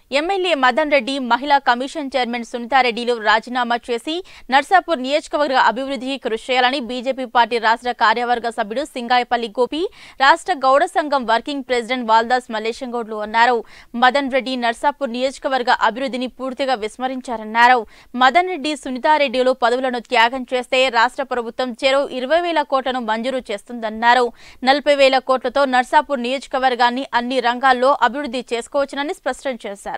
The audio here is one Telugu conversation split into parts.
ఎమ్మెల్యే మదన్ రెడ్డి మహిళా కమిషన్ చైర్మన్ సునీతారెడ్డిలు రాజీనామా చేసి నర్సాపూర్ నియోజకవర్గ అభివృద్ధికి కృషి చేయాలని బీజేపీ పార్టీ రాష్ట్ర కార్యవర్గ సభ్యుడు సింగాయపల్లి గోపి రాష్ట్ర గౌడ సంఘం వర్కింగ్ ప్రెసిడెంట్ వాల్దాస్ మల్లేశంగౌడ్లు అన్నారు మదన్ రెడ్డి నర్సాపూర్ నియోజకవర్గ అభివృద్ధిని పూర్తిగా విస్మరించారన్నారు మదన్ రెడ్డి సునీతారెడ్డిలు పదవులను త్యాగం చేస్తే రాష్ట్ర ప్రభుత్వం చెరో ఇరవై వేల కోట్లను మంజూరు చేస్తుందన్నారు నలభై వేల కోట్లతో నర్సాపూర్ నియోజకవర్గాన్ని అన్ని రంగాల్లో అభివృద్ధి చేసుకోవచ్చునని స్పష్టం చేశారు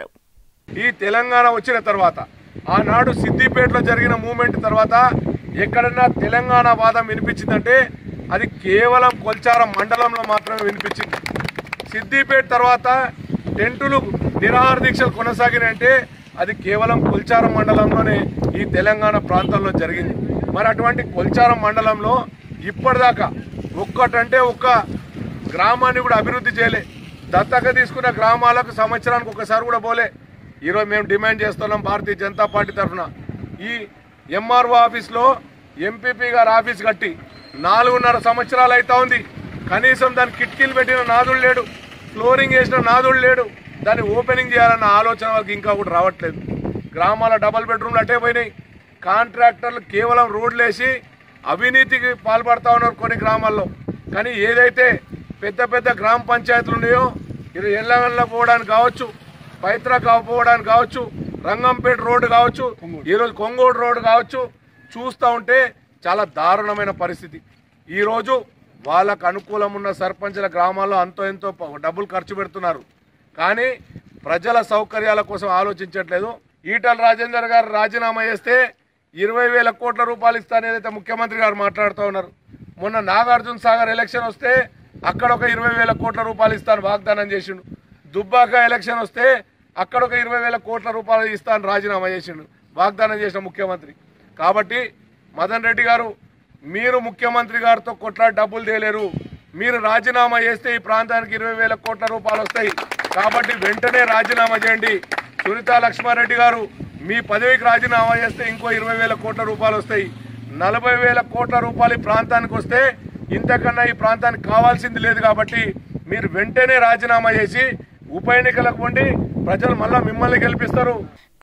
ఈ తెలంగాణ వచ్చిన తర్వాత ఆనాడు సిద్దిపేటలో జరిగిన మూమెంట్ తర్వాత ఎక్కడన్నా తెలంగాణ వాదం వినిపించిందంటే అది కేవలం కొల్చారం మండలంలో మాత్రమే వినిపించింది సిద్దిపేట తర్వాత టెంటులు నిరాహార దీక్షలు కొనసాగినంటే అది కేవలం కొల్చారం మండలంలోనే ఈ తెలంగాణ ప్రాంతంలో జరిగింది మరి అటువంటి కొల్చారం మండలంలో ఇప్పటిదాకా ఒక్కటంటే ఒక్క గ్రామాన్ని కూడా అభివృద్ధి చేయలే దత్తక తీసుకున్న గ్రామాలకు సంవత్సరానికి ఒకసారి కూడా పోలే ఈరోజు మేము డిమాండ్ చేస్తున్నాం భారతీయ జనతా పార్టీ తరఫున ఈ ఎంఆర్ఓ ఆఫీస్లో ఎంపీపీ గారు ఆఫీస్ కట్టి నాలుగున్నర సంవత్సరాలు అవుతా ఉంది కనీసం దాని కిటికీలు పెట్టిన నాదుడు లేడు ఫ్లోరింగ్ వేసిన నాదుడు లేడు దాన్ని ఓపెనింగ్ చేయాలన్న ఆలోచన వాళ్ళకి ఇంకా కూడా రావట్లేదు గ్రామాల డబల్ బెడ్రూమ్లు అటే పోయినాయి కాంట్రాక్టర్లు కేవలం రోడ్లు వేసి అవినీతికి పాల్పడతా ఉన్నారు కొన్ని గ్రామాల్లో కానీ ఏదైతే పెద్ద పెద్ద గ్రామ పంచాయతీలు ఉన్నాయో ఇది ఎల్లవెల్ల పోవడానికి కావచ్చు పైత్ర పోవడానికి కావచ్చు రంగంపేట రోడ్డు కావచ్చు ఈరోజు కొంగోడు రోడ్డు కావచ్చు చూస్తూ ఉంటే చాలా దారుణమైన పరిస్థితి ఈరోజు వాళ్ళకు అనుకూలం ఉన్న సర్పంచుల గ్రామాల్లో అంతో ఎంతో ప- డబ్బులు ఖర్చు పెడుతున్నారు కానీ ప్రజల సౌకర్యాల కోసం ఆలోచించట్లేదు ఈటల రాజేందర్ గారు రాజీనామా చేస్తే ఇరవై వేల కోట్ల రూపాయలు ఇస్తానని ఏదైతే ముఖ్యమంత్రి గారు మాట్లాడుతూ ఉన్నారు మొన్న నాగార్జున సాగర్ ఎలక్షన్ వస్తే అక్కడ ఒక ఇరవై వేల కోట్ల రూపాయలు ఇస్తాను వాగ్దానం చేసిండు దుబ్బాక ఎలక్షన్ వస్తే అక్కడ ఒక ఇరవై వేల కోట్ల రూపాయలు ఇస్తాను రాజీనామా చేసిండు వాగ్దానం చేసిన ముఖ్యమంత్రి కాబట్టి మదన్ రెడ్డి గారు మీరు ముఖ్యమంత్రి గారితో కొట్లాడి డబ్బులు తేలేరు మీరు రాజీనామా చేస్తే ఈ ప్రాంతానికి ఇరవై వేల కోట్ల రూపాయలు వస్తాయి కాబట్టి వెంటనే రాజీనామా చేయండి సునీత లక్ష్మారెడ్డి గారు మీ పదవికి రాజీనామా చేస్తే ఇంకో ఇరవై వేల కోట్ల రూపాయలు వస్తాయి నలభై వేల కోట్ల రూపాయలు ఈ ప్రాంతానికి వస్తే ఇంతకన్నా ఈ ప్రాంతానికి కావాల్సింది లేదు కాబట్టి మీరు వెంటనే రాజీనామా చేసి ఉప ఎన్నికలకు పొండి ప్రజలు మళ్ళా మిమ్మల్ని గెలిపిస్తారు